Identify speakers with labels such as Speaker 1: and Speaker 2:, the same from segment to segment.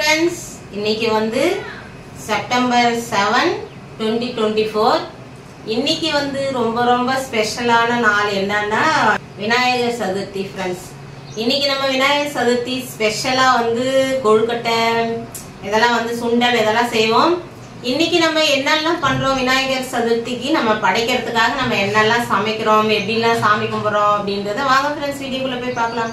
Speaker 1: friends இன்னைக்கு வந்து September seven twenty twenty four இன்னைக்கு வந்து ரொம்ப ரொம்ப ஸ்பெஷலான நாள் என்னன்னா விநாயகர் சதுர்த்தி ஃப்ரெண்ட்ஸ் இன்னைக்கு நம்ம விநாயகர் சதுர்த்தி ஸ்பெஷலாக வந்து கொழுக்கட்டை இதெல்லாம் வந்து சுண்டல் இதெல்லாம் செய்வோம் இன்னைக்கு நம்ம என்னெல்லாம் பண்றோம் விநாயகர் சதுர்த்திக்கு நம்ம படைக்கிறதுக்காக நம்ம என்னெல்லாம் சமைக்கிறோம் எப்படிலாம் சாமி கும்பிட்றோம் அப்படின்றத வாங்க ஃப்ரெண்ட்ஸ் வீடியோக்குள்ள போய் பார்க்கலாம்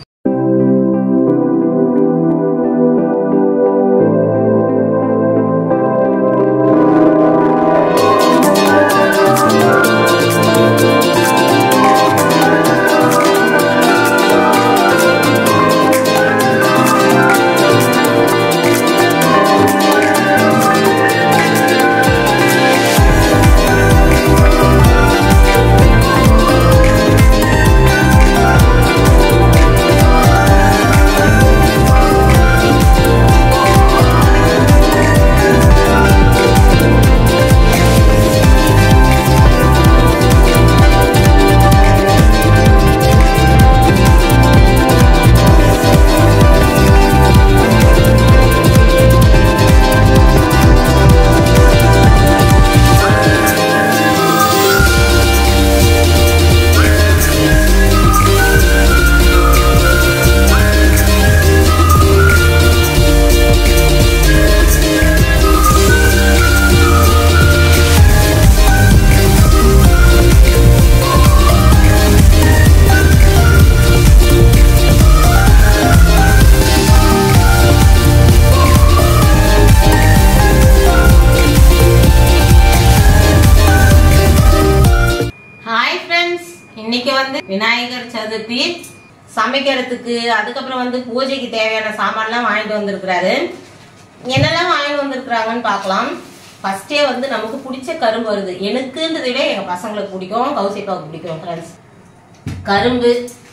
Speaker 1: ஹாய் ஃப்ரெண்ட்ஸ் இன்னைக்கு வந்து விநாயகர் சதுர்த்தி சமைக்கிறதுக்கு அதுக்கப்புறம் வந்து பூஜைக்கு தேவையான சாமான்லாம் வாங்கிட்டு வந்திருக்கிறாரு என்னெல்லாம் வாங்கிட்டு வந்திருக்கிறாங்கன்னு பார்க்கலாம் ஃபர்ஸ்டே வந்து நமக்கு பிடிச்ச கரும்பு வருது எனக்குன்றதை விட எங்கள் பசங்களுக்கு பிடிக்கும் கௌசிப்பாவுக்கு பிடிக்கும் ஃப்ரெண்ட்ஸ் கரும்பு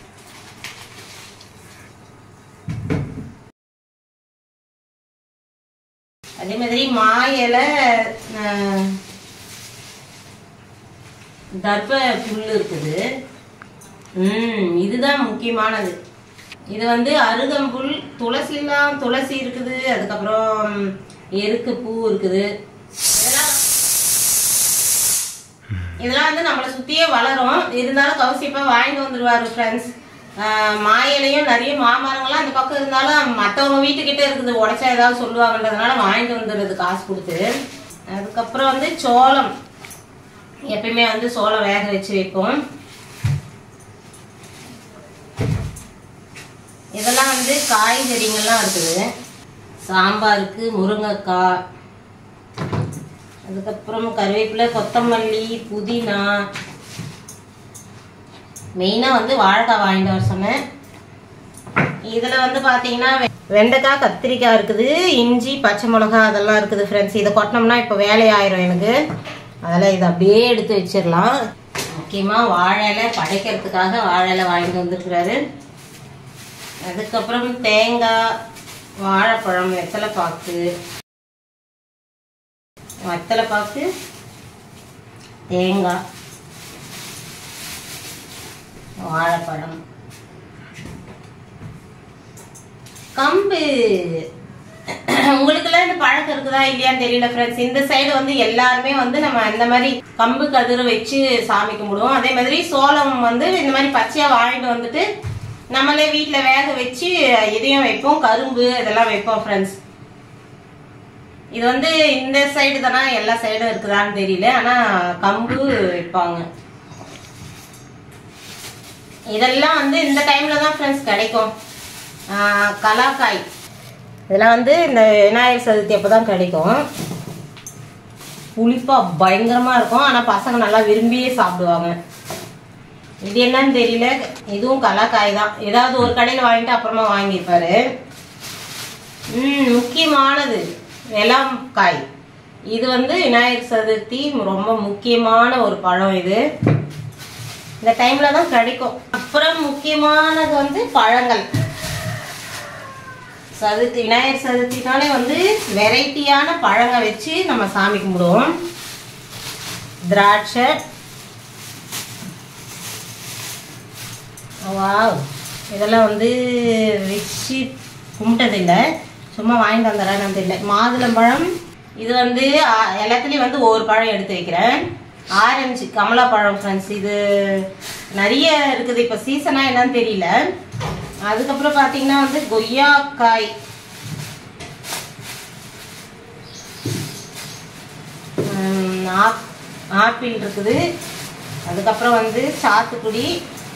Speaker 1: அதே மாதிரி மா இலை அஹ், தர்ப புல் இருக்குது ம் இதுதான் முக்கியமானது இது வந்து அருகம்புல் துளசிலாம் துளசி இருக்குது அதுக்கப்புறம் எருக்கு பூ இருக்குது இதெல்லாம் இதெல்லாம் வந்து நம்மளை சுற்றியே வளரும் இருந்தாலும் கௌசியப்பா வாங்கிட்டு வந்துடுவார் ஃப்ரெண்ட்ஸ் மாயிலையும் நிறைய மாமரங்கள்லாம் அந்த பக்கம் இருந்தாலும் மற்றவங்க வீட்டுக்கிட்ட இருக்குது உடச்சா ஏதாவது சொல்லுவாங்கன்றதுனால வாங்கிட்டு வந்துடுறது காசு கொடுத்து அதுக்கப்புறம் வந்து சோளம் எப்பயுமே வந்து சோளம் வேக வச்சு வைப்போம் இதெல்லாம் வந்து காய்கறிங்கள்லாம் இருக்குது சாம்பாருக்கு முருங்கைக்காய் அதுக்கப்புறம் கருவேப்பிலை கொத்தமல்லி புதினா மெயினாக வந்து வாழைக்காய் வாங்கிட்டு வர சொன்னேன் இதில் வந்து பார்த்தீங்கன்னா வெ- வெண்டைக்காய் கத்திரிக்காய் இருக்குது இஞ்சி பச்சை மிளகா அதெல்லாம் இருக்குது ஃப்ரெண்ட்ஸ் இதை கொட்டினோம்னா இப்போ வேலையாயிரும் எனக்கு அதெல்லாம் இதை அப்படியே எடுத்து வச்சிடலாம் முக்கியமாக வாழை இலை படைக்கிறதுக்காக வாழை இலை வாங்கிட்டு வந்திருக்கிறாரு அதுக்கப்புறம் தேங்காய் வாழைப்பழம் வெத்தலை பாக்கு வெத்தலை பாக்கு தேங்காய் வாழைப்பழம் கம்பு உங்களுக்கெல்லாம் இந்த பழக்கம் இருக்குதா இல்லையான்னு தெரியல ஃப்ரெண்ட்ஸ் இந்த சைடு வந்து எல்லாருமே வந்து நம்ம இந்த மாதிரி கம்பு கதிர் வச்சு சாமி கும்பிடுவோம் அதே மாதிரி சோளம் வந்து இந்த மாதிரி பச்சையா வாங்கிட்டு வந்துட்டு நம்மளே வீட்ல வேக வச்சு இதையும் வைப்போம் கரும்பு இதெல்லாம் வைப்போம் ஃப்ரெண்ட்ஸ் இது வந்து இந்த சைடு தானா எல்லா சைடும் இருக்குதான்னு தெரியல ஆனா கம்பு வைப்பாங்க இதெல்லாம் வந்து இந்த டைம்ல தான் ஃப்ரெண்ட்ஸ் கிடைக்கும் ஆஹ் கலாக்காய் இதெல்லாம் வந்து இந்த விநாயகர் சதுர்த்தி அப்போ தான் கிடைக்கும் புளிப்பா பயங்கரமா இருக்கும் ஆனா பசங்க நல்லா விரும்பியே சாப்பிடுவாங்க இது என்னன்னு தெரியல இதுவும் கலாக்காய் தான் ஏதாவது ஒரு கடையில் வாங்கிட்டு அப்புறமா வாங்கியிருப்பாரு ம் முக்கியமானது வெளாம்காய் இது வந்து விநாயகர் சதுர்த்தி ரொம்ப முக்கியமான ஒரு பழம் இது இந்த டைம்ல தான் கிடைக்கும் அப்புறம் முக்கியமானது வந்து பழங்கள் சதுர்த்தி விநாயகர் சதுர்த்தினாலே வந்து வெரைட்டியான பழங்க வச்சு நம்ம சாமி கும்பிடுவோம் திராட்சை வாவ் இதெல்லாம் வந்து வச்சு கும்பிட்டதில்லை சும்மா வாங்கிட்டு வந்துடுறேன் தெரியல மாதுளம்பழம் இது வந்து ஆ, எல்லாத்துலேயும் வந்து ஒவ்வொரு பழம் எடுத்து வைக்கிறேன் ஆரஞ்சு கமலா பழம் ஃப்ரெண்ட்ஸ் இது நிறைய இருக்குது இப்போ சீசனாக என்னன்னு தெரியல அதுக்கப்புறம் பார்த்தீங்கன்னா வந்து கொய்யாக்காய் உம், ஆப்- ஆப்பிள் இருக்குது அதுக்கப்புறம் வந்து சாத்துக்குடி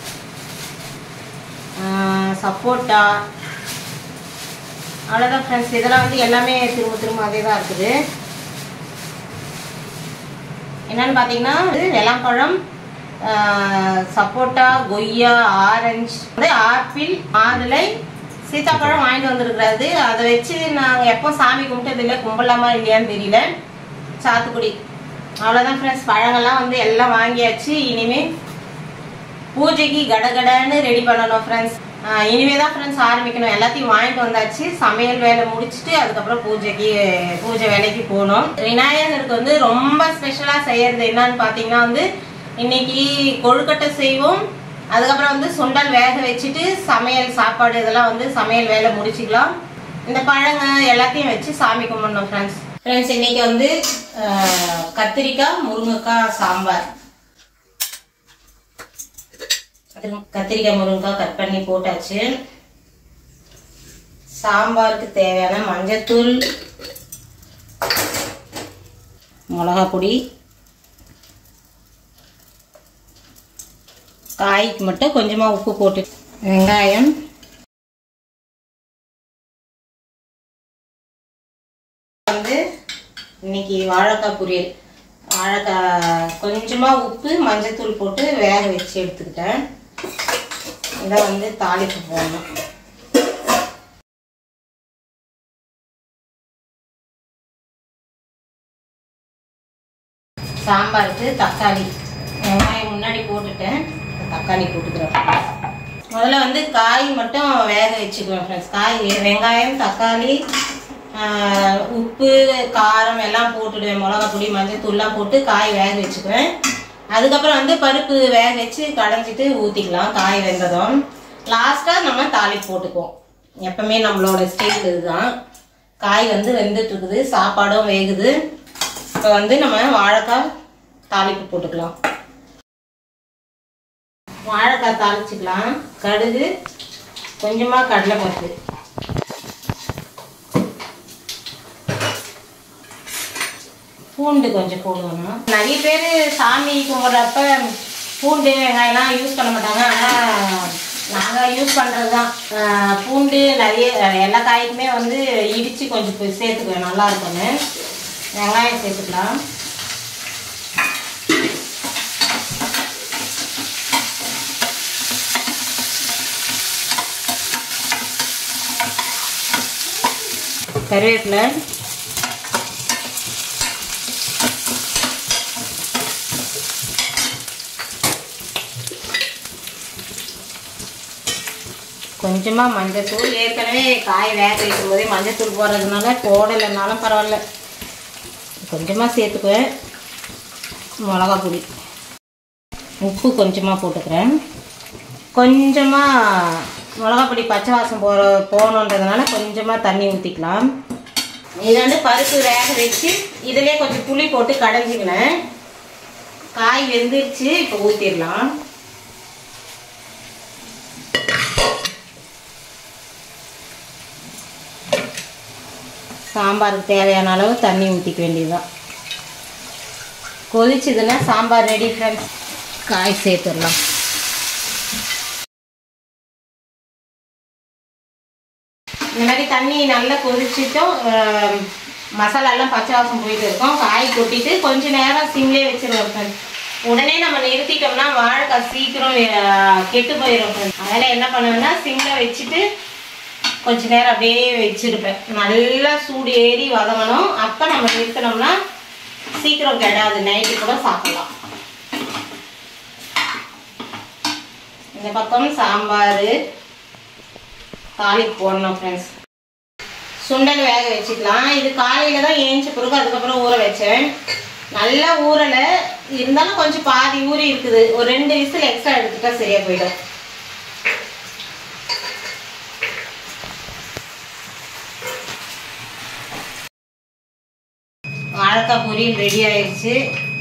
Speaker 1: ஆஹ், சப்போட்டா அவ்வளோதான் ஃப்ரெண்ட்ஸ் இதெல்லாம் வந்து எல்லாமே திரும்ப திரும்ப அதே தான் இருக்குது என்னன்னு பார்த்தீங்கன்னா இது வெள்ளாம்பழம் ஆஹ், சப்போட்டா கொய்யா ஆரஞ்சு வந்து ஆப்பிள் மாதுளை சீத்தாப்பழம் வாங்கிட்டு வந்திருக்கிறாரு அதை வச்சு நாங்கள் எப்போ சாமி கும்பிட்டது இல்லை கும்பலாமா இல்லையான்னு தெரியல சாத்துக்குடி அவ்வளோதான் ஃப்ரெண்ட்ஸ் பழங்கள்லாம் வந்து எல்லாம் வாங்கியாச்சு இனிமே பூஜைக்கு கடகடன்னு ரெடி பண்ணணும் ஃப்ரெண்ட்ஸ் இனிமே தான் ஃப்ரெண்ட்ஸ் ஆரம்பிக்கணும் எல்லாத்தையும் வாங்கிட்டு வந்தாச்சு சமையல் வேலை முடிச்சுட்டு அதுக்கப்புறம் பூஜைக்கு பூஜை வேலைக்கு போகணும் விநாயகருக்கு வந்து ரொம்ப ஸ்பெஷலாக செய்யறது என்னன்னு பார்த்தீங்கன்னா வந்து இன்னைக்கு கொழுக்கட்டை செய்வோம் அதுக்கப்புறம் வந்து சுண்டல் வேக வச்சுட்டு சமையல் சாப்பாடு இதெல்லாம் வந்து சமையல் வேலை முடிச்சுக்கலாம் இந்த பழங்க எல்லாத்தையும் வச்சு சாமி கும்பிடணும் ஃப்ரெண்ட்ஸ் ஃப்ரெண்ட்ஸ் இன்னைக்கு வந்து அஹ், கத்திரிக்காய் முருங்கைக்காய் சாம்பார் கத்திரி- கத்திரிக்காய் முருங்கைக்காய் கட் பண்ணி போட்டாச்சு சாம்பாருக்கு தேவையான மஞ்சத்தூள் மிளகா பொடி காய்க்கு மட்டும் கொஞ்சமாக உப்பு போட்டு வெங்காயம் வந்து இன்னைக்கு வாழைக்காய் பொரியல் வாழைக்காய் கொஞ்சமாக உப்பு மஞ்சத்தூள் போட்டு வேக வச்சு எடுத்துக்கிட்டேன் இதை வந்து தாளிப்பு போடணும் சாம்பாருக்கு தக்காளி வெங்காயம் முன்னாடி போட்டுட்டேன் தக்காளி போட்டுக்கிறேன் முதல்ல வந்து காய் மட்டும் வேக வச்சுக்குவேன் ஃப்ரெண்ட்ஸ் காய் வெங்காயம் தக்காளி ஆஹ், உப்பு காரம் எல்லாம் போட்டுடுவேன் மிளகா பொடி மஞ்சள் தூள்லாம் போட்டு காய் வேக வச்சுக்குவேன் அதுக்கப்புறம் வந்து பருப்பு வேக வச்சு கடைஞ்சிட்டு ஊற்றிக்கலாம் காய் வெந்ததும் லாஸ்ட்டாக நம்ம தாளிப்பு போட்டுக்குவோம் எப்பவுமே நம்மளோட ஸ்டைல் இதுதான் காய் வந்து வெந்துட்டு இருக்குது சாப்பாடும் வேகுது இப்போ வந்து நம்ம வாழைக்காய் தாளிப்பு போட்டுக்கலாம் வாழைக்காய் தாளிச்சுக்கலாம் கடுகு கொஞ்சமாக கடலைப்பருப்பு பூண்டு கொஞ்சம் போடுவோம்னா நிறைய பேர் சாமி கும்பிட்றப்ப பூண்டு வெங்காயம்லாம் யூஸ் பண்ண மாட்டாங்க ஆனால் நாங்கள் யூஸ் பண்ணுறது தான் ஆஹ் பூண்டு நிறைய எல்லா காய்க்குமே வந்து இடித்து கொஞ்சம் போய் சேர்த்துக்குவேன் நல்லா இருக்கும்னு வெங்காயம் சேர்த்துக்கலாம் கருவேப்பிலை கொஞ்சமாக மஞ்சத்தூள் ஏற்கனவே காய் வேக வைக்கும் போதே மஞ்சத்தூள் போடுறதுனால போடலைனாலும் பரவாயில்ல கொஞ்சமாக சேர்த்துக்குவேன் மிளகா பொடி உப்பு கொஞ்சமாக போட்டுக்கிறேன் கொஞ்சமாக மிளகா பொடி பச்சை வாசம் போகிற போகணுன்றதுனால கொஞ்சமாக தண்ணி ஊற்றிக்கலாம் இது வந்து பருப்பு வேக வச்சு இதிலே கொஞ்சம் புளி போட்டு கடைஞ்சிக்கினேன் காய் வெந்துருச்சு இப்போ ஊற்றிடலாம் சாம்பாருக்கு தேவையான அளவு தண்ணி ஊற்றிக்க வேண்டியதுதான் கொதிச்சுதுன்னா சாம்பார் ரெடி ஃப்ரெண்ட்ஸ் காய் சேர்த்துடலாம் இந்த மாதிரி தண்ணி நல்லா கொதிச்சிட்டும் ஆஹ், மசாலாலாம் பச்சை வாசம் போயிட்டு இருக்கும் காய் கொட்டிட்டு கொஞ்ச நேரம் சிம்லேயே வச்சிருவோம் ஃப்ரெண்ட்ஸ் உடனே நம்ம நிறுத்திட்டோம்னா வாழைக்காய் சீக்கிரம் ஆஹ், கெட்டு போயிடும் ஃப்ரெண்ட்ஸ் அதனால் என்ன பண்ணுவேன்னா சிம்மில் வச்சுட்டு கொஞ்ச நேரம் அப்படியே வச்சிருப்பேன் நல்லா சூடு ஏறி வதங்கணும் அப்போ நம்ம நிறுத்தினோம்னா சீக்கிரம் கெடாது நைட்டு கூட சாப்பிடலாம் இந்த பக்கம் சாம்பார் தாளிக்கு போடணும் ஃப்ரெண்ட்ஸ் சுண்டல் வேக வச்சுக்கலாம் இது காலையில் தான் ஏஞ்சி பிறகு அதுக்கப்புறம் ஊற வச்சேன் நல்லா ஊறலை இருந்தாலும் கொஞ்சம் பாதி ஊறி இருக்குது ஒரு ரெண்டு விசில் எக்ஸ்ட்ரா எடுத்துட்டா சரியா போயிடும் வாழைக்காய் பொரியல் ரெடி ஆயிடுச்சு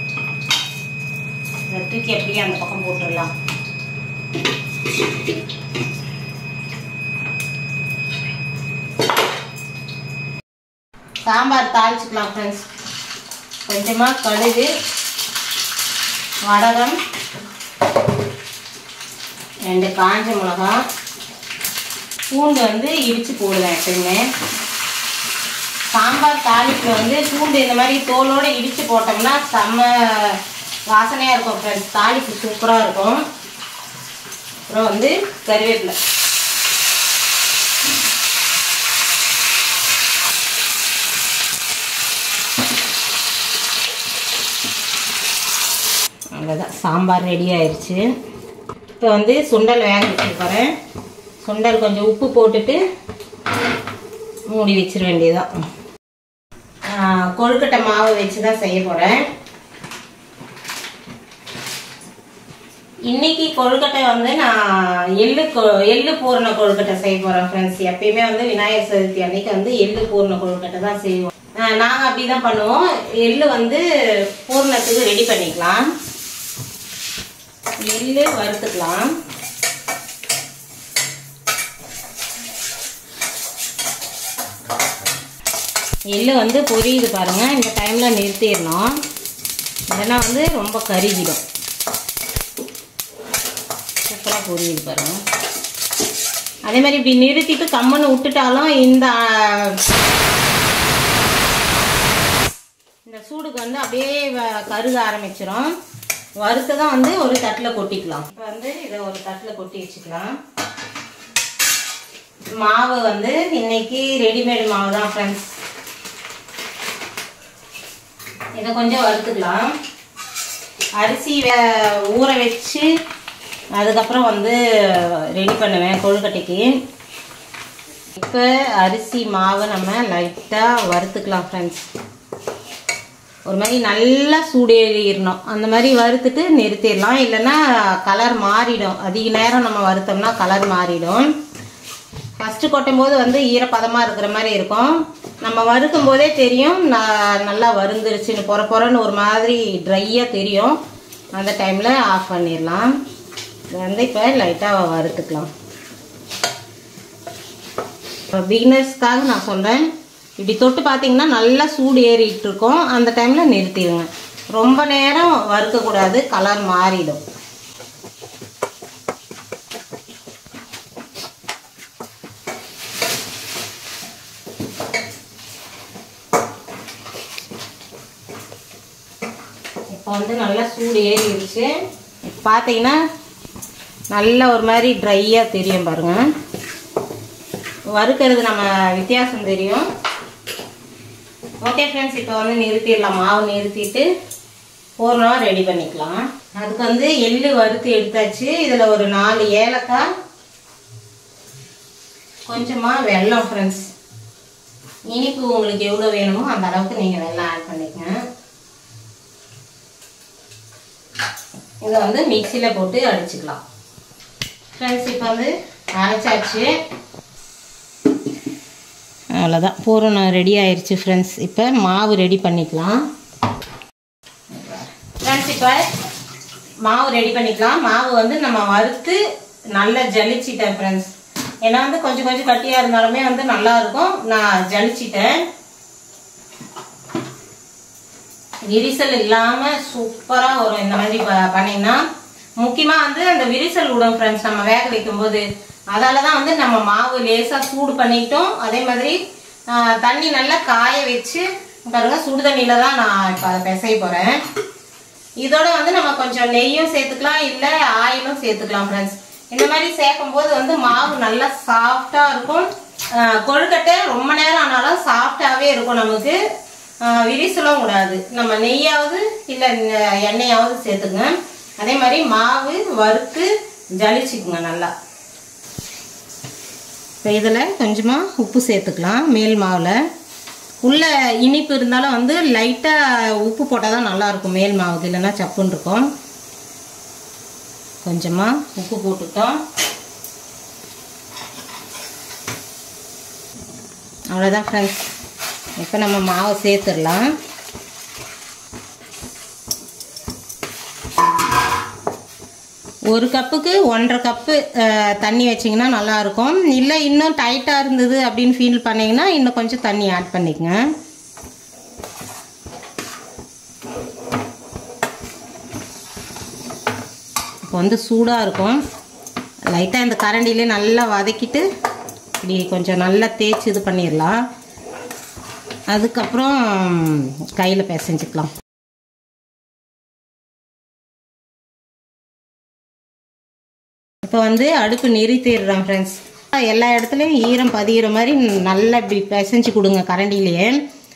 Speaker 1: இதை தூக்கி அப்படியே அந்த பக்கம் போட்டுடலாம் சாம்பார் தாளிச்சுக்கலாம் ஃப்ரெண்ட்ஸ் கொஞ்சமாக கடுகு வடகம் ரெண்டு காஞ்ச மிளகா பூண்டு வந்து இடித்து போடுவேன் எப்பயுமே சாம்பார் தாளிப்பு வந்து பூண்டு இந்த மாதிரி தோலோடு இடித்து போட்டோம்னா செம்ம வாசனையாக இருக்கும் ஃப்ரெண்ட்ஸ் தாளிப்பு சூப்பராக இருக்கும் அப்புறம் வந்து கருவேப்பிலை அவ்வளோதான் சாம்பார் ரெடி ஆயிடுச்சு இப்போ வந்து சுண்டல் வேக வச்சுருக்கிறேன் சுண்டல் கொஞ்சம் உப்பு போட்டுட்டு மூடி வச்சிட வேண்டியதான் கொழுக்கட்டை மாவு வச்சு தான் செய்ய போகிறேன் இன்னைக்கு கொழுக்கட்டை வந்து நான் எள்ளு கொ- எள்ளு பூரண கொழுக்கட்டை செய்ய போகிறேன் ஃப்ரெண்ட்ஸ் எப்பயுமே வந்து விநாயகர் சதுர்த்தி அன்னைக்கு வந்து எள்ளு பூரண கொழுக்கட்டை தான் செய்வோம் நாங்கள் அப்படி தான் பண்ணுவோம் எள்ளு வந்து பூரணத்துக்கு ரெடி பண்ணிக்கலாம் எள்ளு வறுத்துக்கலாம் எள்ளு வந்து பொரியுது பாருங்க இந்த டைமில் நிறுத்திடணும் இல்லைன்னா வந்து ரொம்ப கருகிடும் சூப்பராக பொரியுது பாருங்க அதே மாதிரி இப்படி நிறுத்திட்டு கம்முன்னு விட்டுட்டாலும் இந்த இந்த சூடுக்கு வந்து அப்படியே வ- கருக ஆரம்பிச்சிரும் வறுத்ததான் வந்து ஒரு தட்டில் கொட்டிக்கலாம் இப்போ வந்து இதை ஒரு தட்டில் கொட்டி வச்சுக்கலாம் மாவு வந்து இன்னைக்கு ரெடிமேடு மாவு தான் ஃப்ரெண்ட்ஸ் இதை கொஞ்சம் வறுத்துக்கலாம் அரிசி வே- ஊற வச்சு அதுக்கப்புறம் வந்து ரெடி பண்ணுவேன் கொழுக்கட்டைக்கு இப்போ அரிசி மாவை நம்ம லைட்டாக வறுத்துக்கலாம் ஃப்ரெண்ட்ஸ் ஒரு மாதிரி நல்லா சூடேறிடணும் அந்த மாதிரி வறுத்துட்டு நிறுத்திடலாம் இல்லைன்னா கலர் மாறிடும் அதிக நேரம் நம்ம வறுத்தோம்னா கலர் மாறிடும் ஃபஸ்ட்டு கொட்டும் போது வந்து ஈரப்பதமாக இருக்கிற மாதிரி இருக்கும் நம்ம வறுக்கும் போதே தெரியும் நான் நல்லா வறுந்துருச்சுன்னு பொற பொறன்னு ஒரு மாதிரி ட்ரையாக தெரியும் அந்த டைமில் ஆஃப் பண்ணிடலாம் இது வந்து இப்போ லைட்டாக வறுத்துக்கலாம் இப்போ பிகினர்ஸ்க்காக நான் சொல்கிறேன் இப்படி தொட்டு பார்த்தீங்கன்னா நல்லா சூடு ஏறிட்டு இருக்கும் அந்த டைமில் நிறுத்திடுங்க ரொம்ப நேரம் வறுக்கக்கூடாது கலர் மாறிடும் இப்போ வந்து நல்லா சூடு ஏறிடுச்சு இப்போ பார்த்தீங்கன்னா நல்ல ஒரு மாதிரி ட்ரையாக தெரியும் பாருங்க வறுக்கிறது நம்ம வித்தியாசம் தெரியும் ஓகே ஃப்ரெண்ட்ஸ் இப்போ வந்து நிறுத்திடலாம் மாவு நிறுத்திட்டு பூர்ணமாக ரெடி பண்ணிக்கலாம் அதுக்கு வந்து எள்ளு வறுத்து எடுத்தாச்சு இதில் ஒரு நாலு ஏலக்காய் கொஞ்சமாக வெல்லம் ஃப்ரெண்ட்ஸ் இனிப்பு உங்களுக்கு எவ்வளோ வேணுமோ அந்த அளவுக்கு நீங்கள் வெல்லம் ஆட் பண்ணிக்கங்க இதை வந்து மிக்சியில் போட்டு அடிச்சுக்கலாம் ஃப்ரெண்ட்ஸ் இப்போ வந்து அரைச்சாச்சு அவ்வளோதான் பூரணம் ரெடி ஆயிடுச்சு ஃப்ரெண்ட்ஸ் இப்போ மாவு ரெடி பண்ணிக்கலாம் ஃப்ரெண்ட்ஸ் இப்போ மாவு ரெடி பண்ணிக்கலாம் மாவு வந்து நம்ம வறுத்து நல்லா ஜலிச்சிட்டேன் ஃப்ரெண்ட்ஸ் ஏன்னா வந்து கொஞ்சம் கொஞ்சம் கட்டியாக இருந்தாலுமே வந்து நல்லா இருக்கும் நான் ஜலிச்சிட்டேன் விரிசல் இல்லாமல் சூப்பராக வரும் இந்த மாதிரி ப- பண்ணீங்கன்னா முக்கியமாக வந்து அந்த விரிசல் விடும் ஃப்ரெண்ட்ஸ் நம்ம வேக வைக்கும்போது அதால தான் வந்து நம்ம மாவு லேசாக சூடு பண்ணிக்கிட்டோம் அதே மாதிரி ஆ, தண்ணி நல்லா காய வச்சு பாருங்க சுடு தண்ணியில் தான் நான் இப்போ அதை பிசைய போகிறேன் இதோட வந்து நம்ம கொஞ்சம் நெய்யும் சேர்த்துக்கலாம் இல்லை ஆயிலும் சேர்த்துக்கலாம் ஃப்ரெண்ட்ஸ் இந்த மாதிரி சேர்க்கும் போது வந்து மாவு நல்லா சாஃப்டாக இருக்கும் ஆஹ் கொழுக்கட்டை ரொம்ப நேரம் ஆனாலும் சாஃப்டாகவே இருக்கும் நமக்கு ஆஹ் விரிசலும் கூடாது நம்ம நெய்யாவது இல்லை எண்ணெயாவது சேர்த்துங்க அதே மாதிரி மாவு வறுத்து ஜலிச்சுக்குங்க நல்லா இப்போ இதில் கொஞ்சமாக உப்பு சேர்த்துக்கலாம் மேல் மாவில் உள்ள இனிப்பு இருந்தாலும் வந்து லைட்டாக உப்பு போட்டால் தான் நல்லாயிருக்கும் மேல் மாவுக்கு இல்லைன்னா சப்புன்னு இருக்கும் கொஞ்சமாக உப்பு போட்டுட்டோம் அவ்வளோதான் ஃப்ரெண்ட்ஸ் இப்போ நம்ம மாவை சேர்த்துடலாம் ஒரு கப்புக்கு ஒன்றரை கப்பு அஹ், தண்ணி வச்சிங்கன்னா நல்லாயிருக்கும் இல்லை இன்னும் டைட்டாக இருந்தது அப்படின்னு ஃபீல் பண்ணிங்கன்னா இன்னும் கொஞ்சம் தண்ணி ஆட் பண்ணிக்கங்க இப்போ வந்து சூடாக இருக்கும் லைட்டாக இந்த கரண்டிலே நல்லா வதக்கிட்டு இப்படி கொஞ்சம் நல்லா தேய்ச்சி இது பண்ணிடலாம் அதுக்கப்புறம் கையில் பிசைஞ்சுக்கலாம் இப்போ வந்து அடுப்பு நிறுத்திடுறேன் ஃப்ரெண்ட்ஸ் எல்லா இடத்துலையும் ஈரம் பதிகிற மாதிரி நல்லா இப்படி பிசைஞ்சு கொடுங்க கரண்டிலேயே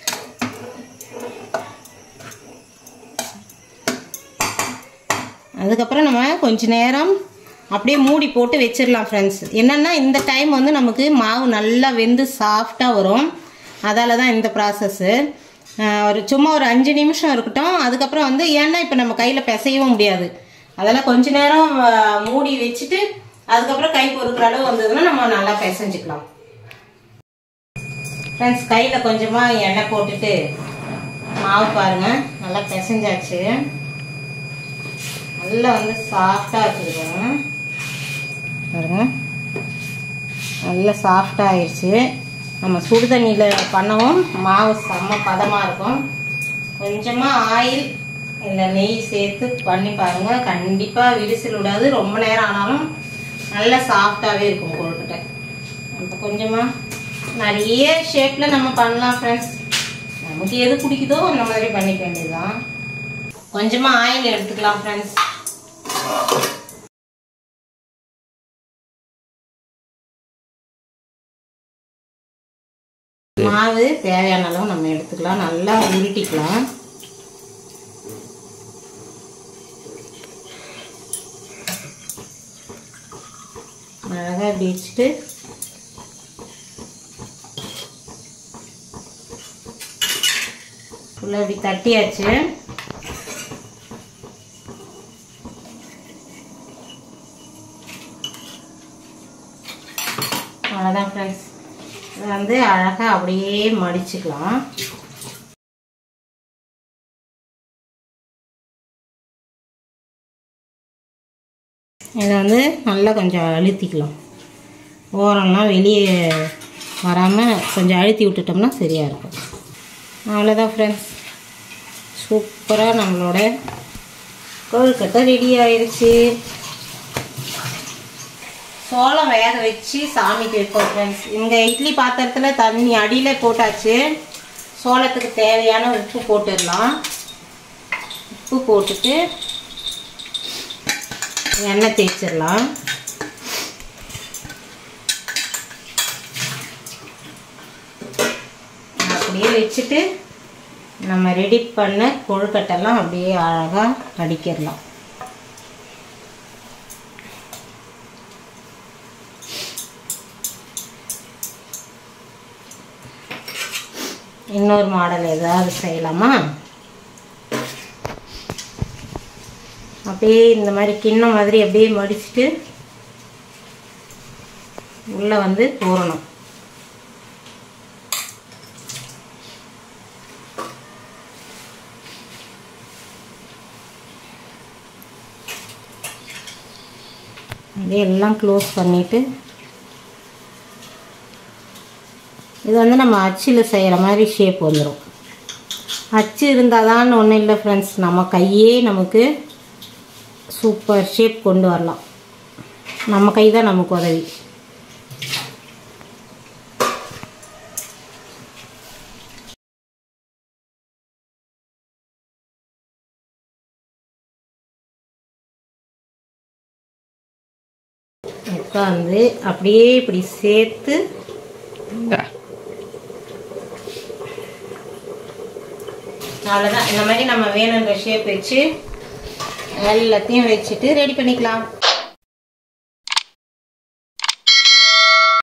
Speaker 1: அதுக்கப்புறம் நம்ம கொஞ்ச நேரம் அப்படியே மூடி போட்டு வச்சிடலாம் ஃப்ரெண்ட்ஸ் என்னென்னா இந்த டைம் வந்து நமக்கு மாவு நல்லா வெந்து சாஃப்டாக வரும் அதால தான் இந்த ப்ராசஸ்ஸு ஒரு சும்மா ஒரு அஞ்சு நிமிஷம் இருக்கட்டும் அதுக்கப்புறம் வந்து ஏன்னா இப்போ நம்ம கையில் பிசையவும் முடியாது அதெல்லாம் கொஞ்ச நேரம் அஹ், மூடி வச்சுட்டு அதுக்கப்புறம் கை பொறுக்கிற அளவு வந்ததுன்னா நம்ம நல்லா பிசைஞ்சுக்கலாம் ஃப்ரெண்ட்ஸ் கையில் கொஞ்சமாக எண்ணெய் போட்டுட்டு மாவு பாருங்கள் நல்லா பிசைஞ்சாச்சு நல்லா வந்து சாஃப்டாக வச்சுருக்கோங்க பாருங்க நல்லா சாஃப்டாக ஆயிடுச்சு நம்ம சுடு தண்ணியில் பண்ணவும் மாவு செம்ம பதமாக இருக்கும் கொஞ்சமாக ஆயில் இல்லை நெய் சேர்த்து பண்ணி பாருங்கள் கண்டிப்பாக விரிசல் விடாது ரொம்ப நேரம் ஆனாலும் நல்லா சாஃப்டாகவே இருக்கும் கொழுக்கட்டை இப்போ கொஞ்சமாக நிறைய ஷேப்பில் நம்ம பண்ணலாம் ஃப்ரெண்ட்ஸ் நமக்கு எது பிடிக்குதோ அந்த மாதிரி பண்ணிக்க வேண்டியதுதான் கொஞ்சமாக ஆயில் எடுத்துக்கலாம் ஃப்ரெண்ட்ஸ் மாவு தேவையான அளவு நம்ம எடுத்துக்கலாம் நல்லா உருட்டிக்கலாம் அழகாக இப்படி வச்சுட்டு ஃபுல்லாக இப்படி தட்டியாச்சு அவ்வளோதான் ஃப்ரெண்ட்ஸ் இதை வந்து அழகாக அப்படியே மடிச்சுக்கலாம் இதை வந்து நல்லா கொஞ்சம் அழுத்திக்கலாம் ஓரம்லாம் வெளியே வராமல் கொஞ்சம் அழுத்தி விட்டுட்டோம்னா சரியாக இருக்கும் அவ்வளோதான் ஃப்ரெண்ட்ஸ் சூப்பராக நம்மளோட கொழுக்கட்டை ரெடி ஆயிடுச்சு சோளம் வேக வச்சு சாமிக்கு வைப்போம் ஃப்ரெண்ட்ஸ் இங்கே இட்லி பாத்திரத்தில் தண்ணி அடியில் போட்டாச்சு சோளத்துக்கு தேவையான உப்பு போட்டுடலாம் உப்பு போட்டுட்டு எண்ணெய் தேய்ச்சிடலாம் அப்படியே வச்சுட்டு நம்ம ரெடி பண்ண கொழுக்கட்டெல்லாம் அப்படியே அழகாக அடிக்கிடலாம் இன்னொரு மாடல் ஏதாவது செய்யலாமா அப்படியே இந்த மாதிரி கிண்ணம் மாதிரி அப்படியே மடிச்சுட்டு உள்ளே வந்து போடணும் அப்படியே எல்லாம் க்ளோஸ் பண்ணிவிட்டு இது வந்து நம்ம அச்சில் செய்கிற மாதிரி ஷேப் வந்துடும் அச்சு இருந்தால் தான் ஒன்றும் இல்லை ஃப்ரெண்ட்ஸ் நம்ம கையே நமக்கு சூப்பர் ஷேப் கொண்டு வரலாம் நம்ம கை தான் நமக்கு உதவி உட்காந்து அப்படியே இப்படி சேர்த்து அவ்வளோதான் இந்த மாதிரி நம்ம வேணுன்ற ஷேப் வச்சு எல்லாத்தையும் வச்சுட்டு ரெடி பண்ணிக்கலாம்